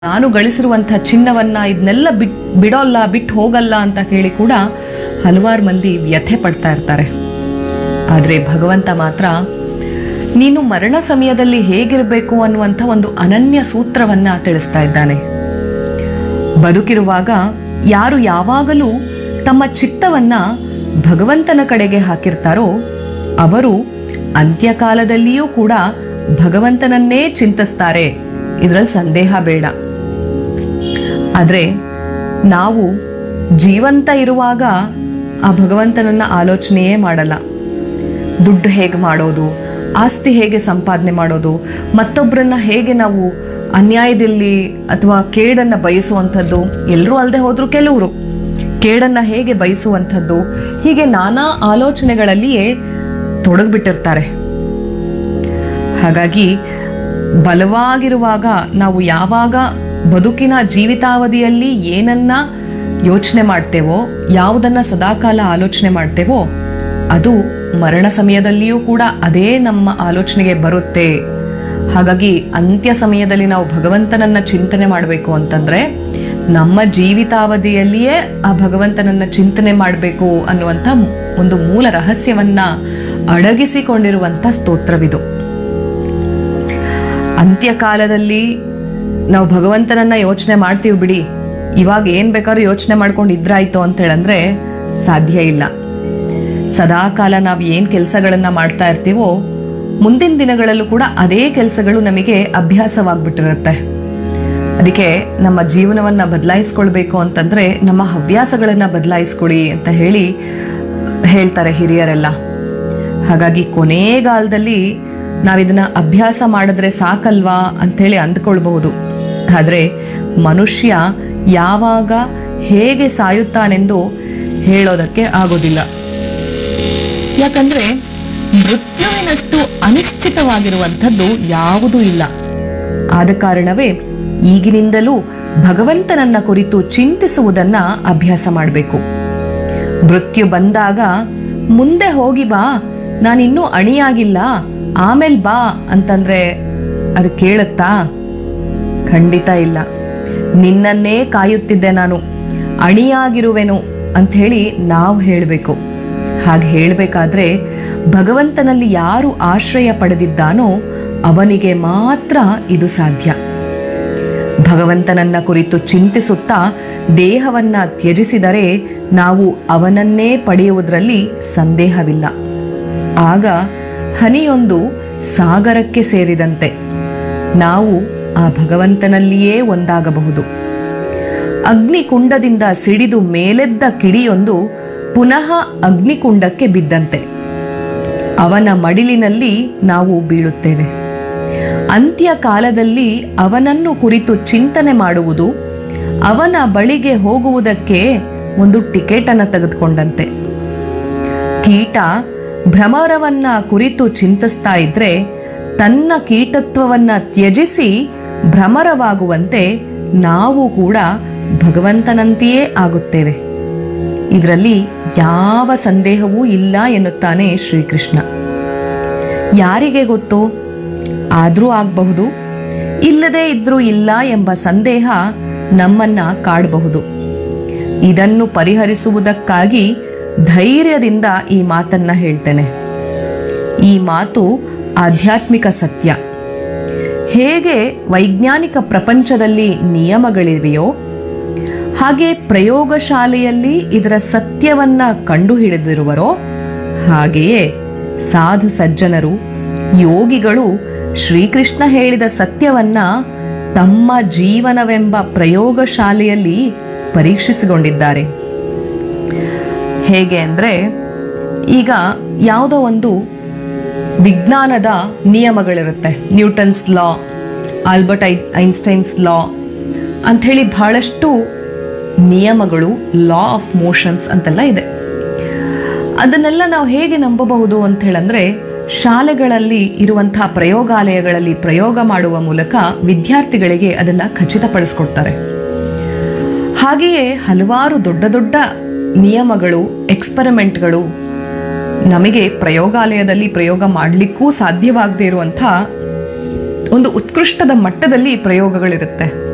ನಾನು ಗಳಿಸಿರುವಂಥ ಚಿನ್ನವನ್ನ ಇದನ್ನೆಲ್ಲ ಬಿಟ್ ಬಿಡೋಲ್ಲ ಬಿಟ್ಟು ಹೋಗಲ್ಲ ಅಂತ ಹೇಳಿ ಕೂಡ ಹಲವಾರು ಮಂದಿ ವ್ಯಥೆ ಪಡ್ತಾ ಇರ್ತಾರೆ ಆದರೆ ಭಗವಂತ ಮಾತ್ರ ನೀನು ಮರಣ ಸಮಯದಲ್ಲಿ ಹೇಗಿರಬೇಕು ಅನ್ನುವಂಥ ಒಂದು ಅನನ್ಯ ಸೂತ್ರವನ್ನ ತಿಳಿಸ್ತಾ ಇದ್ದಾನೆ ಬದುಕಿರುವಾಗ ಯಾರು ಯಾವಾಗಲೂ ತಮ್ಮ ಚಿತ್ತವನ್ನ ಭಗವಂತನ ಕಡೆಗೆ ಹಾಕಿರ್ತಾರೋ ಅವರು ಅಂತ್ಯಕಾಲದಲ್ಲಿಯೂ ಕೂಡ ಭಗವಂತನನ್ನೇ ಚಿಂತಿಸ್ತಾರೆ ಇದರಲ್ಲಿ ಸಂದೇಹ ಬೇಡ ಆದರೆ ನಾವು ಜೀವಂತ ಇರುವಾಗ ಆ ಭಗವಂತನನ್ನ ಆಲೋಚನೆಯೇ ಮಾಡಲ್ಲ ದುಡ್ಡು ಹೇಗೆ ಮಾಡೋದು ಆಸ್ತಿ ಹೇಗೆ ಸಂಪಾದನೆ ಮಾಡೋದು ಮತ್ತೊಬ್ಬರನ್ನ ಹೇಗೆ ನಾವು ಅನ್ಯಾಯದಲ್ಲಿ ಅಥವಾ ಕೇಡನ್ನ ಬಯಸುವಂಥದ್ದು ಎಲ್ಲರೂ ಅಲ್ಲದೆ ಹೋದ್ರು ಕೆಲವರು ಕೇಡನ್ನ ಹೇಗೆ ಬಯಸುವಂಥದ್ದು ಹೀಗೆ ನಾನಾ ಆಲೋಚನೆಗಳಲ್ಲಿಯೇ ತೊಡಗ್ಬಿಟ್ಟಿರ್ತಾರೆ ಹಾಗಾಗಿ ಬಲವಾಗಿರುವಾಗ ನಾವು ಯಾವಾಗ ಬದುಕಿನ ಜೀವಿತಾವಧಿಯಲ್ಲಿ ಏನನ್ನ ಯೋಚನೆ ಮಾಡ್ತೇವೋ ಯಾವುದನ್ನ ಸದಾಕಾಲ ಆಲೋಚನೆ ಮಾಡ್ತೇವೋ ಅದು ಮರಣ ಸಮಯದಲ್ಲಿಯೂ ಕೂಡ ಅದೇ ನಮ್ಮ ಆಲೋಚನೆಗೆ ಬರುತ್ತೆ ಹಾಗಾಗಿ ಅಂತ್ಯ ಸಮಯದಲ್ಲಿ ನಾವು ಭಗವಂತನನ್ನ ಚಿಂತನೆ ಮಾಡಬೇಕು ಅಂತಂದ್ರೆ ನಮ್ಮ ಜೀವಿತಾವಧಿಯಲ್ಲಿಯೇ ಆ ಭಗವಂತನನ್ನ ಚಿಂತನೆ ಮಾಡಬೇಕು ಅನ್ನುವಂಥ ಒಂದು ಮೂಲ ರಹಸ್ಯವನ್ನ ಅಡಗಿಸಿಕೊಂಡಿರುವಂಥ ಸ್ತೋತ್ರವಿದು ಅಂತ್ಯಕಾಲದಲ್ಲಿ ನಾವು ಭಗವಂತನನ್ನ ಯೋಚನೆ ಮಾಡ್ತೀವಿ ಬಿಡಿ ಇವಾಗ ಏನ್ ಬೇಕಾದ್ರೂ ಯೋಚನೆ ಮಾಡ್ಕೊಂಡು ಇದ್ರಾಯ್ತು ಅಂತ ಹೇಳಂದ್ರೆ ಸಾಧ್ಯ ಇಲ್ಲ ಸದಾಕಾಲ ನಾವು ಏನ್ ಕೆಲಸಗಳನ್ನ ಮಾಡ್ತಾ ಇರ್ತೀವೋ ಮುಂದಿನ ದಿನಗಳಲ್ಲೂ ಕೂಡ ಅದೇ ಕೆಲಸಗಳು ನಮಗೆ ಅಭ್ಯಾಸವಾಗ್ಬಿಟ್ಟಿರುತ್ತೆ ಅದಕ್ಕೆ ನಮ್ಮ ಜೀವನವನ್ನ ಬದಲಾಯಿಸ್ಕೊಳ್ಬೇಕು ಅಂತಂದ್ರೆ ನಮ್ಮ ಹವ್ಯಾಸಗಳನ್ನ ಬದಲಾಯಿಸ್ಕೊಡಿ ಅಂತ ಹೇಳಿ ಹೇಳ್ತಾರೆ ಹಿರಿಯರೆಲ್ಲ ಹಾಗಾಗಿ ಕೊನೆಗಾಲದಲ್ಲಿ ನಾವಿದನ್ನ ಅಭ್ಯಾಸ ಮಾಡಿದ್ರೆ ಸಾಕಲ್ವಾ ಅಂಥೇಳಿ ಅಂದ್ಕೊಳ್ಬಹುದು ಆದರೆ ಮನುಷ್ಯ ಯಾವಾಗ ಹೇಗೆ ಸಾಯುತ್ತಾನೆಂದು ಹೇಳೋದಕ್ಕೆ ಆಗೋದಿಲ್ಲ ಯಾಕಂದ್ರೆ ಮೃತ್ಯುವಿನಷ್ಟು ಅನಿಶ್ಚಿತವಾಗಿರುವಂಥದ್ದು ಯಾವುದೂ ಇಲ್ಲ ಆದ ಕಾರಣವೇ ಈಗಿನಿಂದಲೂ ಭಗವಂತನನ್ನ ಕುರಿತು ಚಿಂತಿಸುವುದನ್ನ ಅಭ್ಯಾಸ ಮಾಡಬೇಕು ಮೃತ್ಯು ಬಂದಾಗ ಮುಂದೆ ಹೋಗಿ ಬಾ ನಾನಿನ್ನೂ ಅಣಿಯಾಗಿಲ್ಲ ಆಮೇಲೆ ಬಾ ಅಂತಂದ್ರೆ ಅದು ಕೇಳುತ್ತಾ ಖಂಡಿತ ಇಲ್ಲ ನಿನ್ನನ್ನೇ ಕಾಯುತ್ತಿದ್ದೆ ನಾನು ಅಣಿಯಾಗಿರುವೆನು ಅಂಥೇಳಿ ನಾವು ಹೇಳಬೇಕು ಹಾಗೆ ಹೇಳಬೇಕಾದ್ರೆ ಭಗವಂತನಲ್ಲಿ ಯಾರು ಆಶ್ರಯ ಪಡೆದಿದ್ದಾನೋ ಅವನಿಗೆ ಮಾತ್ರ ಇದು ಸಾಧ್ಯ ಭಗವಂತನನ್ನ ಕುರಿತು ಚಿಂತಿಸುತ್ತಾ ದೇಹವನ್ನ ತ್ಯಜಿಸಿದರೆ ನಾವು ಅವನನ್ನೇ ಪಡೆಯುವುದರಲ್ಲಿ ಸಂದೇಹವಿಲ್ಲ ಆಗ ಹನಿಯೊಂದು ಸಾಗರಕ್ಕೆ ಸೇರಿದಂತೆ ನಾವು ಆ ಭಗವಂತನಲ್ಲಿಯೇ ಒಂದಾಗಬಹುದು ಅಗ್ನಿಕುಂಡದಿಂದ ಸಿಡಿದು ಮೇಲೆದ್ದ ಕಿಡಿಯೊಂದು ಪುನಃ ಅಗ್ನಿಕುಂಡಕ್ಕೆ ಬಿದ್ದಂತೆ ಅವನ ಮಡಿಲಿನಲ್ಲಿ ನಾವು ಬೀಳುತ್ತೇವೆ ಅಂತ್ಯ ಕಾಲದಲ್ಲಿ ಅವನನ್ನು ಕುರಿತು ಚಿಂತನೆ ಮಾಡುವುದು ಅವನ ಬಳಿಗೆ ಹೋಗುವುದಕ್ಕೆ ಒಂದು ಟಿಕೆಟ್ ಅನ್ನು ತೆಗೆದುಕೊಂಡಂತೆ ಕೀಟ ಭ್ರಮರವನ್ನ ಕುರಿತು ಚಿಂತಿಸ್ತಾ ಇದ್ರೆ ತನ್ನ ಕೀಟತ್ವವನ್ನ ತ್ಯಜಿಸಿ ಭ್ರಮರವಾಗುವಂತೆ ನಾವು ಕೂಡ ಭಗವಂತನಂತೆಯೇ ಆಗುತ್ತೇವೆ ಇದರಲ್ಲಿ ಯಾವ ಸಂದೇಹವೂ ಇಲ್ಲ ಎನ್ನುತ್ತಾನೆ ಶ್ರೀಕೃಷ್ಣ ಯಾರಿಗೆ ಗೊತ್ತು ಆದ್ರೂ ಆಗಬಹುದು ಇಲ್ಲದೇ ಇದ್ರೂ ಇಲ್ಲ ಎಂಬ ಸಂದೇಹ ನಮ್ಮನ್ನ ಕಾಡಬಹುದು ಇದನ್ನು ಪರಿಹರಿಸುವುದಕ್ಕಾಗಿ ಧೈರ್ಯದಿಂದ ಈ ಮಾತನ್ನ ಹೇಳ್ತೇನೆ ಈ ಮಾತು ಆಧ್ಯಾತ್ಮಿಕ ಸತ್ಯ ಹೇಗೆ ವೈಜ್ಞಾನಿಕ ಪ್ರಪಂಚದಲ್ಲಿ ನಿಯಮಗಳಿವೆಯೋ ಹಾಗೆ ಪ್ರಯೋಗಶಾಲೆಯಲ್ಲಿ ಇದರ ಸತ್ಯವನ್ನ ಕಂಡುಹಿಡಿದಿರುವರೋ ಹಾಗೆಯೇ ಸಾಧು ಸಜ್ಜನರು ಯೋಗಿಗಳು ಶ್ರೀಕೃಷ್ಣ ಹೇಳಿದ ಸತ್ಯವನ್ನ ತಮ್ಮ ಜೀವನವೆಂಬ ಪ್ರಯೋಗಶಾಲೆಯಲ್ಲಿ ಪರೀಕ್ಷಿಸಿಕೊಂಡಿದ್ದಾರೆ ಹೇಗೆ ಅಂದರೆ ಈಗ ಯಾವುದೋ ಒಂದು ವಿಜ್ಞಾನದ ನಿಯಮಗಳಿರುತ್ತೆ ನ್ಯೂಟನ್ಸ್ ಲಾ ಆಲ್ಬರ್ಟ್ ಐ ಐನ್ಸ್ಟೈನ್ಸ್ ಲಾ ಅಂಥೇಳಿ ಬಹಳಷ್ಟು ನಿಯಮಗಳು ಲಾ ಆಫ್ ಮೋಷನ್ಸ್ ಅಂತೆಲ್ಲ ಇದೆ ಅದನ್ನೆಲ್ಲ ನಾವು ಹೇಗೆ ನಂಬಬಹುದು ಅಂತ ಹೇಳಂದ್ರೆ ಶಾಲೆಗಳಲ್ಲಿ ಇರುವಂತಹ ಪ್ರಯೋಗಾಲಯಗಳಲ್ಲಿ ಪ್ರಯೋಗ ಮಾಡುವ ಮೂಲಕ ವಿದ್ಯಾರ್ಥಿಗಳಿಗೆ ಅದನ್ನ ಖಚಿತಪಡಿಸ್ಕೊಡ್ತಾರೆ ಹಾಗೆಯೇ ಹಲವಾರು ದೊಡ್ಡ ದೊಡ್ಡ ನಿಯಮಗಳು ಎಕ್ಸ್ಪರಿಮೆಂಟ್ಗಳು ನಮಗೆ ಪ್ರಯೋಗಾಲಯದಲ್ಲಿ ಪ್ರಯೋಗ ಮಾಡಲಿಕ್ಕೂ ಸಾಧ್ಯವಾಗದೇ ಇರುವಂಥ ಒಂದು ಉತ್ಕೃಷ್ಟದ ಮಟ್ಟದಲ್ಲಿ ಪ್ರಯೋಗಗಳಿರುತ್ತೆ